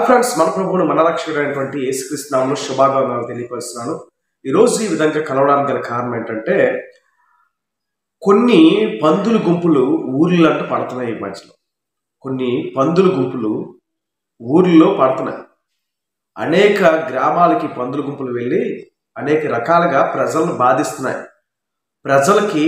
Friends మన ప్రభువును మన రక్షకుడైనటువంటి యేసుక్రీస్తు నామములో శుభాకాంక్షలు తెలియపరుస్తున్నాను ఈరోజు ఈ విధంగా కలవడానికి గల కారణం ఏంటంటే కొన్ని పందుల గుంపులు ఊర్లంటూ పడుతున్నాయి ఈ మధ్యలో కొన్ని పందుల గుంపులు ఊర్లలో పడుతున్నాయి అనేక గ్రామాలకి పందుల గుంపులు వెళ్ళి అనేక రకాలుగా ప్రజలను బాధిస్తున్నాయి ప్రజలకి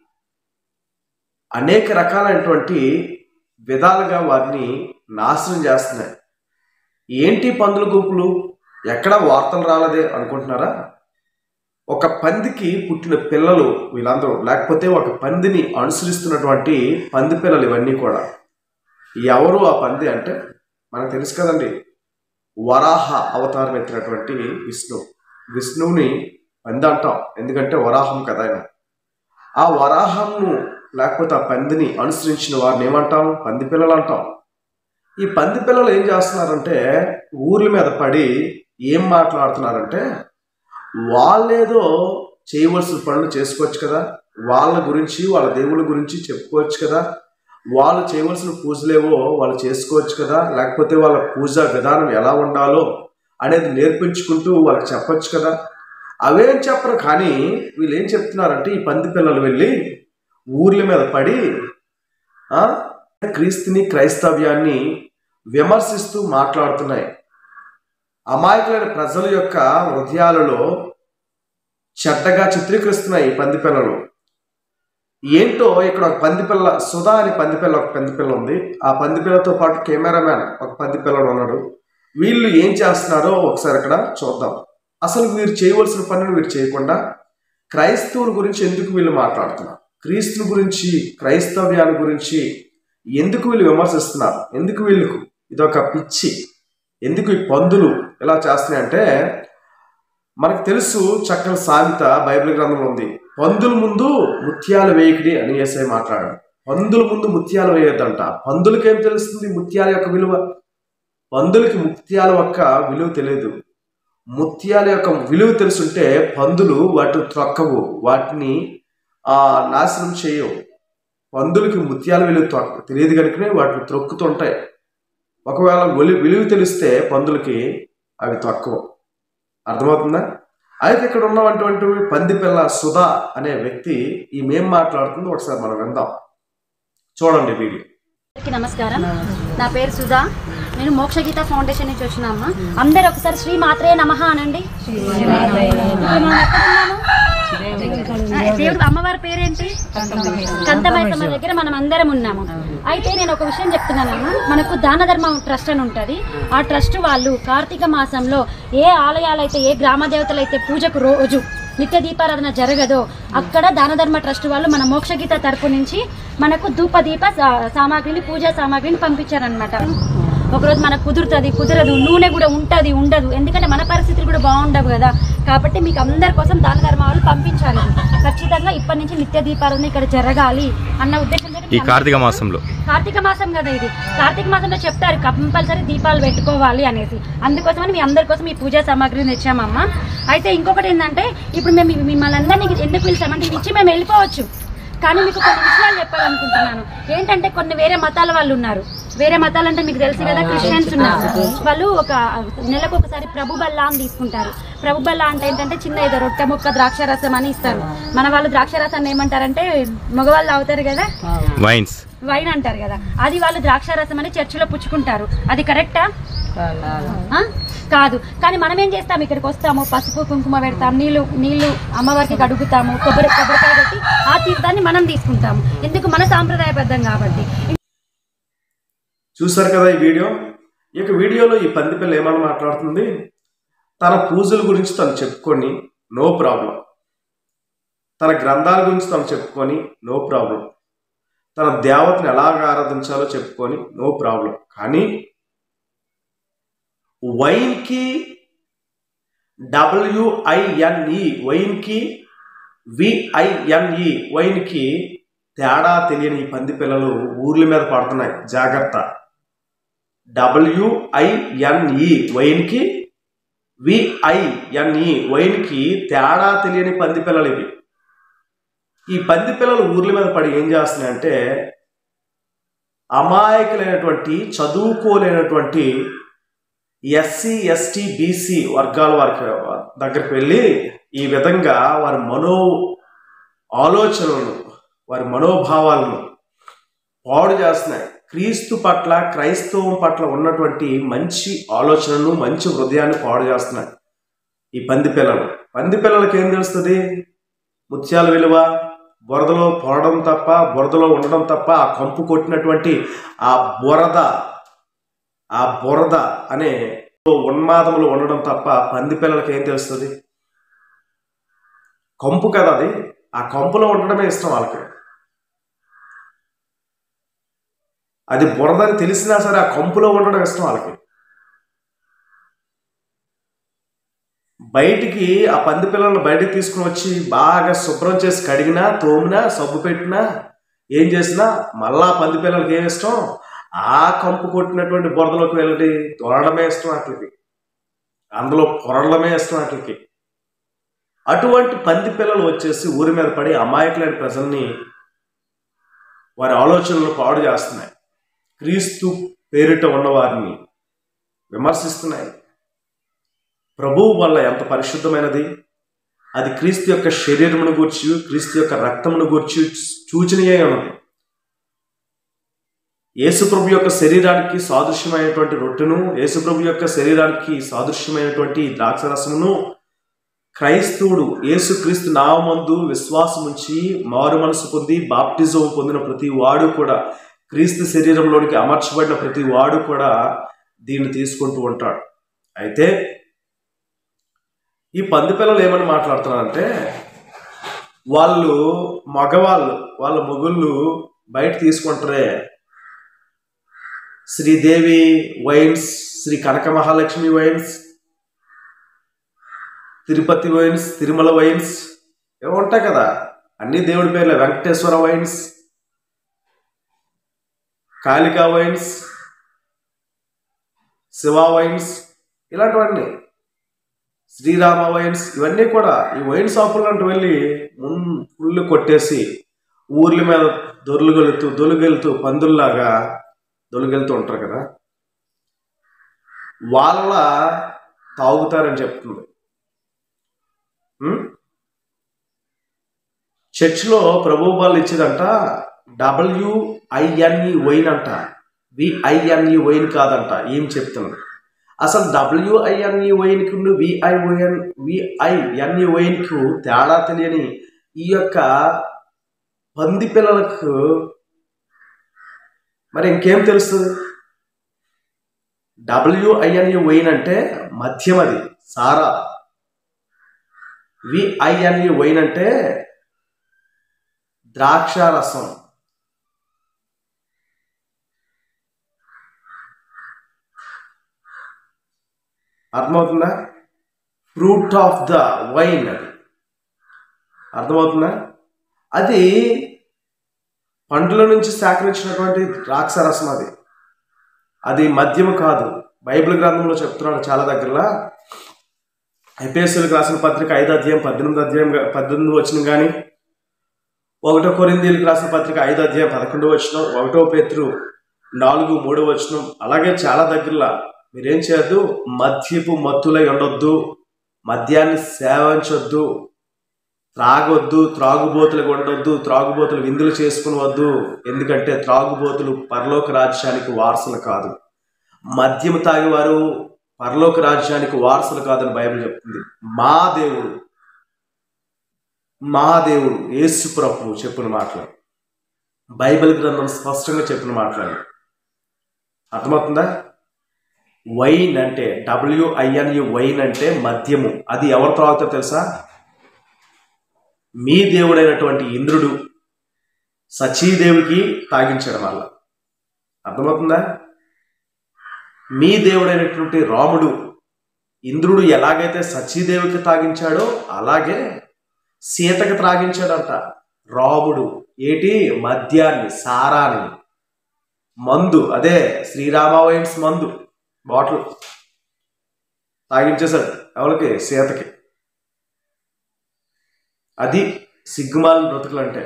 అనేక రకాలైనటువంటి విధాలుగా వారిని నాశనం చేస్తున్నాయి ఏంటి పందుల గుంపులు ఎక్కడ వార్తలు రాలేదే అనుకుంటున్నారా ఒక పందికి పుట్టిన పిల్లలు వీళ్ళందరూ లేకపోతే ఒక పందిని అనుసరిస్తున్నటువంటి పంది పిల్లలు ఇవన్నీ కూడా ఎవరు ఆ పంది అంటే మనకు తెలుసు కదండి వరాహ అవతారం ఎత్తినటువంటి విష్ణు విష్ణువుని పంది అంటాం ఎందుకంటే వరాహం కదా ఆయన ఆ వరాహంను లేకపోతే ఆ పందిని అనుసరించిన వారిని ఏమంటాం పంది పిల్లలు అంటాం ఈ పంది పిల్లలు ఏం చేస్తున్నారంటే ఊర్ల మీద పడి ఏం మాట్లాడుతున్నారంటే వాళ్ళేదో చేయవలసిన పనులు చేసుకోవచ్చు కదా వాళ్ళ గురించి వాళ్ళ దేవుళ్ళ గురించి చెప్పుకోవచ్చు కదా వాళ్ళు చేయవలసిన పూజలేవో వాళ్ళు చేసుకోవచ్చు కదా లేకపోతే వాళ్ళ పూజ విధానం ఎలా ఉండాలో అనేది నేర్పించుకుంటూ వాళ్ళకి చెప్పొచ్చు కదా అవేం చెప్పరు కానీ వీళ్ళు ఏం చెప్తున్నారంటే ఈ పంది పిల్లలు వెళ్ళి ఊర్ల మీద పడి ఆ, క్రీస్తుని క్రైస్తవ్యాన్ని విమర్శిస్తూ మాట్లాడుతున్నాయి అమాయకులైన ప్రజల యొక్క హృదయాలలో చెడ్డగా చిత్రీకరిస్తున్నాయి ఈ పంది పిల్లలు ఏంటో ఇక్కడ ఒక పంది పిల్ల సుధా అని పంది పిల్ల ఒక పంది పిల్ల ఉంది ఆ పంది పిల్లతో పాటు కెమెరామ్యాన్ ఒక పంది పిల్లడు ఉన్నాడు వీళ్ళు ఏం చేస్తున్నారో ఒకసారి ఇక్కడ చూద్దాం అసలు వీరు చేయవలసిన పనులు వీరు చేయకుండా క్రైస్తవుల గురించి ఎందుకు వీళ్ళు మాట్లాడుతున్నారు క్రీస్తుని గురించి క్రైస్తవ్యాన్ని గురించి ఎందుకు వీళ్ళు విమర్శిస్తున్నారు ఎందుకు వీళ్ళకు ఇదొక పిచ్చి ఎందుకు ఈ పందులు ఇలా చేస్తున్నాయంటే మనకు తెలుసు చక్కని సామెత బైబిల్ గ్రంథంలో ఉంది పందుల ముందు ముత్యాలు వేయకిడి అని ఏసై మాట్లాడాడు పందుల ముందు ముత్యాలు వేయొద్దంట పందులకి ఏం తెలుస్తుంది ముత్యాల యొక్క విలువ పందులకి ముత్యాల యొక్క విలువ తెలియదు ముత్యాల యొక్క విలువ తెలుసుంటే పందులు వాటి త్రొక్కవు వాటిని ఆ నాశనం చేయవు పందులకి ముత్యాల విలువ త్రొక్క తెలియదు కనుకనే వాటిని త్రొక్కుతుంటాయి ఒకవేళ ఒలి- విలువ తెలిస్తే పందులకి అవి తక్కువ అర్థమవుతుందా అయితే ఇక్కడ ఉన్నటువంటి పంది పిల్ల సుధా అనే వ్యక్తి ఈమెం మాట్లాడుతుందో ఒకసారి మనం విందాం చూడండి వీడియో అందరికీ నమస్కారం నా పేరు సుధా నేను మోక్షగీత ఫౌండేషన్ నుంచి వచ్చిన అమ్మ అందరు ఒకసారి శ్రీ మాత్రే నమః అనండి ఇప్పుడు మనం ఎక్కడ ఉన్నాము? ఆ, దేవుడు అమ్మవారి పేరేంటి కంతమైసమ్మ దగ్గర మనం అందరం ఉన్నాము అయితే నేను ఒక విషయం చెప్తున్నానమ్మా మనకు దాన ధర్మం ట్రస్ట్ అని ఉంటుంది ఆ ట్రస్ట్ వాళ్ళు కార్తీక మాసంలో ఏ ఆలయాలైతే ఏ గ్రామ దేవతలైతే పూజకు రోజు నిత్య దీపారాధన జరగదో అక్కడ దాన ధర్మ ట్రస్ట్ వాళ్ళు మన మోక్షగీత తరపు నుంచి మనకు ధూప దీప సా- సామాగ్రిని పూజా సామాగ్రిని పంపించారనమాట ఒకరోజు మనకు కుదురుతుంది కుదరదు నూనె కూడా ఉంటుంది ఉండదు ఎందుకంటే మన పరిస్థితులు కూడా బాగుండవు కదా కాబట్టి మీకు అందరి కోసం దాన ధర్మాలు పంపించాలి ఖచ్చితంగా ఇప్పటి నుంచి నిత్య దీపారాధన ఇక్కడ జరగాలి అన్న ఉద్దేశంతో ఈ కార్తీక మాసంలో కార్తీక మాసం కదా ఇది కార్తీక మాసంలో చెప్తారు కంపల్సరీ దీపాలు పెట్టుకోవాలి అనేసి అందుకోసమని మీ అందరి కోసం ఈ పూజా సామాగ్రిని తెచ్చామమ్మ అయితే ఇంకొకటి ఏంటంటే ఇప్పుడు మేము మిమ్మల్ని అందరినీ ఎందుకు పిలిచామంటే ఇది ఇచ్చి మేము వెళ్ళిపోవచ్చు కానీ మీకు కొన్ని విషయాలు చెప్పాలనుకుంటున్నాను ఏంటంటే కొన్ని వేరే మతాల వాళ్ళు ఉన్నారు వేరే మతాలు అంటే మీకు తెలుసు కదా క్రిస్టియన్స్ ఉన్నారు వాళ్ళు ఒక నెలకు ఒకసారి ప్రభు బల్లా అని తీసుకుంటారు ప్రభు బల్లా అంటే ఏంటంటే చిన్న ఏదో రొట్టె ముక్క ద్రాక్ష రసం అని ఇస్తారు మన వాళ్ళు ద్రాక్ష రసాన్ని ఏమంటారంటే మగవాళ్ళు అవుతారు కదా వైన్స్ వైన్ అంటారు కదా అది వాళ్ళు ద్రాక్ష రసం అని చర్చిలో పుచ్చుకుంటారు అది కరెక్టా ఆ? కాదు కానీ మనం ఏం చేస్తాం ఇక్కడికి వస్తాము పసుపు కుంకుమ పెడతాం నీళ్లు నీళ్లు అమ్మవారికి కడుగుతాము కొబ్బరి కొబ్బరికాయ పెట్టి ఆ తీర్థాన్ని మనం తీసుకుంటాము ఎందుకు మన సాంప్రదాయబద్ధం కాబట్టి చూసారు కదా ఈ వీడియో ఈ యొక్క వీడియోలో ఈ పంది పిల్ల ఏమని మాట్లాడుతుంది తన పూజల గురించి తను చెప్పుకొని నో ప్రాబ్లం తన గ్రంథాల గురించి తను చెప్పుకొని నో ప్రాబ్లం తన దేవతను ఎలాగ ఆరాధించాలో చెప్పుకొని నో ప్రాబ్లం కానీ వైన్కి డబ్ల్యూఐఎన్ఈ వైన్కి విఐఎన్ఈ వైన్కి తేడా తెలియని ఈ పంది పిల్లలు ఊర్ల మీద పడుతున్నాయి జాగ్రత్త డబ్ల్యూఐఎన్ఈ వైన్కి విఐఎన్ఈ వైన్కి తేడా తెలియని పంది పిల్లలు ఇవి ఈ పంది పిల్లలు ఊర్ల మీద పడి ఏం చేస్తున్నాయంటే అమాయకులైనటువంటి చదువుకోలేనటువంటి ఎస్సీ ఎస్టీ బీసీ వర్గాల వారికి దగ్గరికి వెళ్ళి ఈ విధంగా వారి మనో ఆలోచనలను వారి మనోభావాలను పాడు చేస్తున్నాయి క్రీస్తు పట్ల క్రైస్తవం పట్ల ఉన్నటువంటి మంచి ఆలోచనను మంచి హృదయాన్ని పాడు చేస్తున్నాయి ఈ పంది పిల్లలు పంది పిల్లలకి ఏం తెలుస్తుంది ముత్యాల విలువ బురదలో పోవడం తప్ప బురదలో ఉండడం తప్ప ఆ కంపు కొట్టినటువంటి ఆ బురద ఆ బురద అనే ఉన్మాదములు ఉండడం తప్ప పంది పిల్లలకి ఏం తెలుస్తుంది కంపు కదా అది ఆ కంపులో ఉండడమే ఇష్టం వాళ్ళకి అది బురదని తెలిసినా సరే ఆ కంపులో ఉండడం ఇష్టం వాళ్ళకి బయటికి ఆ పంది పిల్లలను బయటికి తీసుకుని వచ్చి బాగా శుభ్రం చేసి కడిగినా తోమినా సబ్బు పెట్టినా ఏం చేసినా మళ్ళా పంది పిల్లలకి ఏం ఇష్టం ఆ కంపు కొట్టినటువంటి బురదలోకి వెళ్ళి తొరడమే ఇష్టం వాటికి అందులో పొరడమే ఇష్టం వాటికి అటువంటి పంది పిల్లలు వచ్చేసి ఊరి మీద పడి అమాయకులైన ప్రజల్ని వారి ఆలోచనలు పాడు చేస్తున్నాయి క్రీస్తు పేరిట ఉన్నవారిని విమర్శిస్తున్నాయి ప్రభువు వల్ల ఎంత పరిశుద్ధమైనది అది క్రీస్తు యొక్క శరీరమును గూర్చి క్రీస్తు యొక్క రక్తమును గూర్చి సూచనీయ ఉన్నది యేసుప్రభు యొక్క శరీరానికి సాదృశ్యమైనటువంటి రొట్టెను యేసుప్రభు యొక్క శరీరానికి సాదృశ్యమైనటువంటి ద్రాక్షరసమును క్రైస్తవుడు యేసుక్రీస్తు నామందు విశ్వాసముంచి మారు మనసు పొంది బాప్టిజం పొందిన ప్రతి వాడు కూడా క్రీస్తు శరీరంలోనికి అమర్చబడిన ప్రతి వాడు కూడా దీన్ని తీసుకుంటూ ఉంటాడు అయితే ఈ పంది పిల్లలు ఏమని మాట్లాడుతున్నారంటే వాళ్ళు మగవాళ్ళు వాళ్ళ మొగుళ్ళు బయట తీసుకుంటారే Sridevi wines Sri Kanaka Mahalakshmi wines Tirupati wines Tirumala wines ఏవో ఉంటాయి కదా అన్ని దేవుడి పేర్లే Venkateswara wines Kalika wines Shiva wines ఇలాంటివన్నీ శ్రీరామ వైన్స్ ఇవన్నీ కూడా ఈ వైన్ షాపులంటూ వెళ్ళి మున్ ఫుల్ కొట్టేసి ఊర్ల మీద దొర్లుగెలుతూ దొలుగెలుతూ పందుల్లాగా దొలుగెలుతూ ఉంటారు కదా వాళ్ళ తాగుతారని చెప్తుంది ఉం? చర్చ్లో ప్రభు వాళ్ళు ఇచ్చేదంట డబ్ల్యూఐఎన్ఈ వైన్ అంట విఐఎన్ఈ వైన్ కాదంట ఏం చెప్తున్నాడు అసలు డబ్ల్యూఐఎన్ఈ వైన్కి విఐఓఎన్ విఐఎన్ఈ వైన్కు తేడా తెలియని ఈ యొక్క పంది పిల్లలకు మరి ఇంకేం తెలుస్తుంది డబ్ల్యూఐఎన్ఈ వైన్ అంటే మద్యం అది సారా విఐఎన్ఈ వైన్ అంటే ద్రాక్ష రసం అర్థమవుతుందా ఫ్రూట్ ఆఫ్ ద వైన్ అది అర్థమవుతుందా అది పండ్ల నుంచి సేకరించినటువంటి ద్రాక్ష రసం అది అది మద్యము కాదు బైబిల్ గ్రంథంలో చెప్తున్నాడు చాలా దగ్గరలా ఎపిఎస్సీలకు రాసిన పత్రిక ఐదో అధ్యాయం పద్దెనిమిది అధ్యాయం గా- పద్దెనిమిది వచ్చిన కానీ ఒకటో కొరిందీలకు రాసిన పత్రిక ఐదో అధ్యాయం పదకొండో వచ్చిన ఒకటో పేతురు నాలుగు మూడో వచనం అలాగే చాలా దగ్గరలా మీరేం చేయొద్దు మద్యపు మత్తులై ఉండొద్దు మద్యాన్ని సేవించొద్దు త్రాగొద్దు త్రాగుబోతులకు ఉండొద్దు త్రాగుబోతులు విందులు చేసుకుని వద్దు ఎందుకంటే త్రాగుబోతులు పరలోక రాజ్యానికి వారసులు కాదు మద్యము తాగేవారు పరలోక రాజ్యానికి వారసులు కాదని బైబిల్ చెప్తుంది మా దేవుడు మా దేవుడు యేసు ప్రభు చెప్పిన మాటలు బైబిల్ గ్రంథం స్పష్టంగా చెప్పిన మాటలు అర్థమవుతుందా వైన్ అంటే డబ్ల్యూఐఎన్యు వైన్ అంటే మద్యము అది ఎవరు త్రాగుతారో తెలుసా మీ దేవుడైనటువంటి ఇంద్రుడు సచీదేవికి తాగించడం వల్ల అర్థమవుతుందా మీ దేవుడైనటువంటి రాముడు ఇంద్రుడు ఎలాగైతే సచీదేవికి తాగించాడో అలాగే సీతకి త్రాగించాడంట రాముడు ఏటి మద్యాన్ని సారాన్ని మందు అదే శ్రీరామ వైన్స్ మందు బాటిల్ తాగించేశాడు ఎవరికి సీతకి అది సిగ్గుమాల బ్రతుకులు అంటే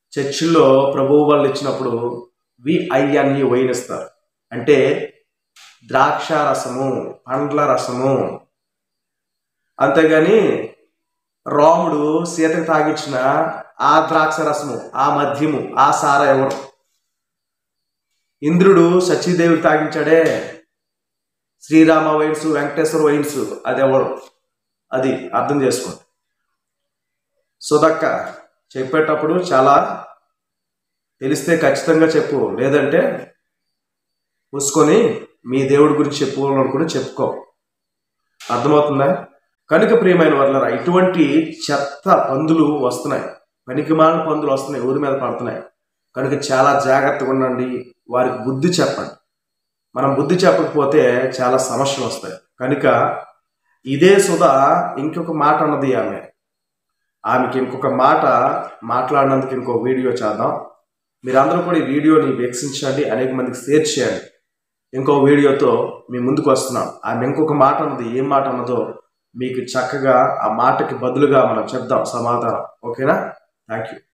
చర్చిల్లో ప్రభువు వాళ్ళు ఇచ్చినప్పుడు విఐఎన్ఈ వైన్ ఇస్తారు అంటే ద్రాక్ష రసము పండ్ల రసము అంతేగాని రాముడు సీతకు తాగించిన ఆ ద్రాక్ష రసము ఆ మద్యము ఆ సార ఎవరు ఇంద్రుడు సచీదేవికి తాగించాడే శ్రీరామ వైన్స్ వెంకటేశ్వర వైన్స్ అది ఎవరు అది అర్థం చేసుకోండి సుధక్క చెప్పేటప్పుడు చాలా తెలిస్తే ఖచ్చితంగా చెప్పు లేదంటే పూసుకొని మీ దేవుడి గురించి చెప్పుకోవాలనుకుని చెప్పుకో అర్థమవుతుందా కనుక ప్రియమైన వాళ్ళరా ఇటువంటి చెత్త పందులు వస్తున్నాయి పనికిమాలిన పందులు వస్తున్నాయి ఊరి మీద పడుతున్నాయి కనుక చాలా జాగ్రత్తగా ఉండండి వారికి బుద్ధి చెప్పండి మనం బుద్ధి చెప్పకపోతే చాలా సమస్యలు వస్తాయి కనుక ఇదే సుధా ఇంకొక మాట అన్నది ఆమె ఆమెకి ఇంకొక మాట మాట్లాడినందుకు ఇంకో వీడియో చేద్దాం మీరందరూ కూడా ఈ వీడియోని వీక్షించండి అనేక మందికి షేర్ చేయండి ఇంకో వీడియోతో మీ ముందుకు వస్తున్నాం ఆమె ఇంకొక మాట అన్నది ఏం మాట అన్నదో మీకు చక్కగా ఆ మాటకి బదులుగా మనం చెప్దాం సమాధానం ఓకేనా థ్యాంక్ యూ